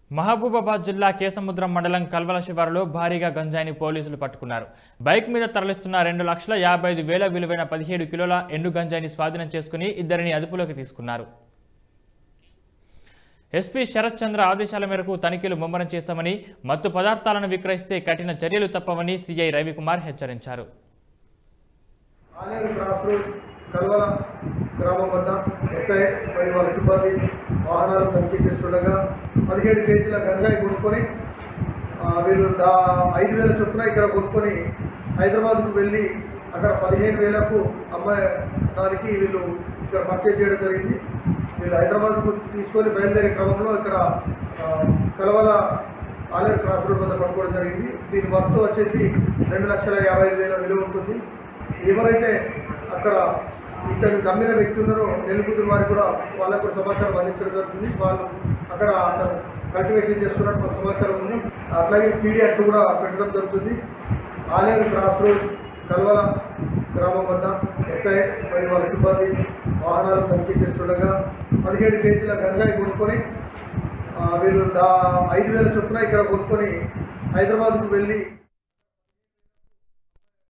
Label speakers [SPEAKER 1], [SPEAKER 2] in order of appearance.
[SPEAKER 1] మహబూబాబాద్ జిల్లా కేసముద్రం మండలం కల్వల శివారులో భారీగా గంజాయిని పోలీసులు పట్టుకున్నారు బైక్ మీద తరలిస్తున్న రెండు లక్షల యాభై ఐదు వేల విలువైన పదిహేడు కిలోల ఎండు గంజాయిని స్వాధీనం చేసుకుని ఇద్దరిని అదుపులోకి తీసుకున్నారు ఎస్పీ శరత్ చంద్ర ఆదేశాల మేరకు తనిఖీలు ముమ్మరం చేశామని మత్తు పదార్థాలను విక్రయిస్తే కఠిన చర్యలు తప్పవని సీఐ రవికుమార్ హెచ్చరించారు
[SPEAKER 2] ఆలేరు క్రాస్ రోడ్ కల్వల గ్రామం వద్ద ఎస్ఐ మరియు వాళ్ళ సిబ్బంది వాహనాలు తనిఖీ చేస్తుండగా పదిహేడు కేజీల గంజాయి కొనుక్కొని ఆ, వీళ్ళు దా ఐదు వేల చొప్పున ఇక్కడ కొనుక్కొని హైదరాబాద్కు వెళ్ళి అక్కడ పదిహేను వేలకు అమ్మడానికి వీళ్ళు ఇక్కడ పర్చేజ్ చేయడం జరిగింది వీళ్ళు హైదరాబాద్కు తీసుకొని బయలుదేరే క్రమంలో ఇక్కడ ఆ, కలవల ఆలేరు క్రాస్ రోడ్ వద్ద పట్టుకోవడం జరిగింది దీని వర్త్ వచ్చేసి రెండు లక్షల యాభై ఐదు వేల విలువ ఉంటుంది ఎవరైతే అక్కడ ఇతను నమ్మిన వ్యక్తి ఉన్నారో నెలుగుదురు వారికి కూడా వాళ్ళకు కూడా సమాచారం అందించడం జరుగుతుంది వాళ్ళు అక్కడ అతను కల్టివేషన్ చేస్తున్నట్టు మాకు సమాచారం ఉంది అట్లాగే పీడీ అట్లు కూడా పెట్టడం జరుగుతుంది ఆలేరు క్రాస్ రోడ్ కల్వల గ్రామం వద్ద ఎస్ఐ మరియు వాళ్ళ సిబ్బంది వాహనాలు తనిఖీ చేస్తుండగా పదిహేడు కేజీల గంజాయి కొనుక్కొని ఆ, వీళ్ళు దా ఐదు వేల చొప్పున ఇక్కడ కొనుక్కొని హైదరాబాద్కు వెళ్ళి